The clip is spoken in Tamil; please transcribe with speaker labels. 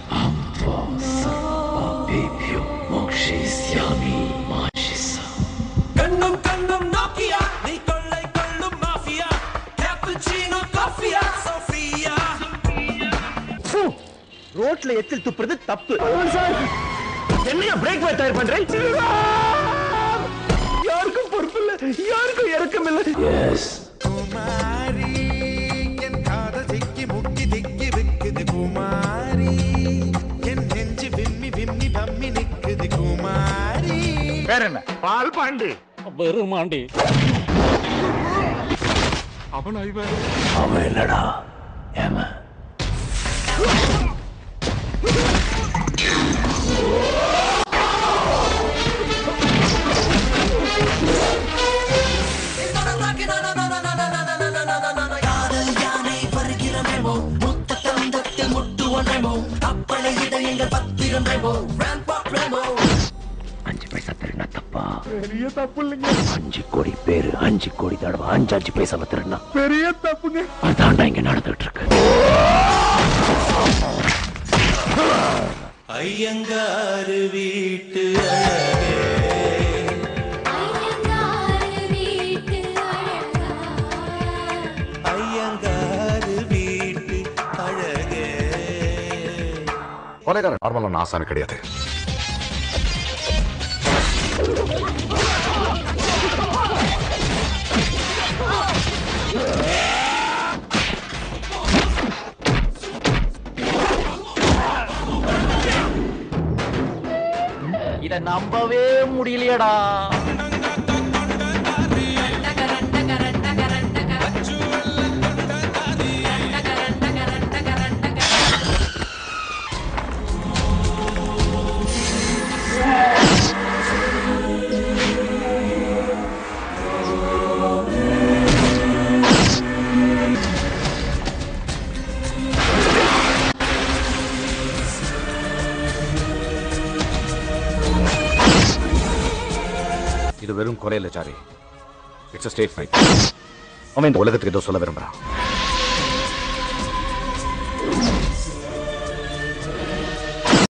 Speaker 1: Papebio mokshisyami mashisa.
Speaker 2: கண்ணும் கண்ணும் நோக்கியா நீ கொள்ளை கொள்ளும் மாஃபியா கேப்புச்சீனோ காஃபியா சோஃபியா
Speaker 3: ரோட்ல எத்தில் துப்புறது தப்பு என்னையா பிரேக் வேர் தயார் பண்றேன் யாருக்கும் பொறுப்பு இல்ல யாருக்கும் இறக்கம் இல்ல
Speaker 1: Yes.
Speaker 4: குமாரி என் காதல் சிக்கி முக்கி திக்கி விக்குது குமாரி என் நெஞ்சு விம்மி விம்மி பம்மி நிக்குது குமாரி
Speaker 3: வேற என்ன பால் பாண்டு
Speaker 5: வெறுமாண்டி
Speaker 1: அவன் இல்லடா ஏமா
Speaker 2: காதல் யானை வருகிற மேமோ முத்த தந்தத்தில் முட்டுவன் மேமோ கப்பலை இட எங்கள் பத்திரம் மேமோ ராம்பாக் மேமோ
Speaker 1: அஞ்சு பைசா திருநா தப்பா பெரிய தப்பு இல்லைங்க அஞ்சு கோடி பேரு அஞ்சு கோடி தடவை அஞ்சு அஞ்சு பைசாவை திருநா
Speaker 3: பெரிய தப்புங்க
Speaker 1: அதான்டா இங்க நடந்துட்டு இருக்கு
Speaker 4: ஐயங்காரு வீட்டு அழகே
Speaker 6: ஐயங்கார் வீட்டு அழகா
Speaker 4: ஐயங்காரு வீட்டு அழகே
Speaker 7: கொலைகாரன் நார்மலான ஆசானு கிடையாது
Speaker 3: இத நம்பவே முடியலையடா
Speaker 7: இது வெறும் கொலை இல்ல சாரி இட்ஸ் ஸ்டேட் ஃபைட் அவன் இந்த உலகத்துக்கு ஏதோ சொல்ல விரும்புறான்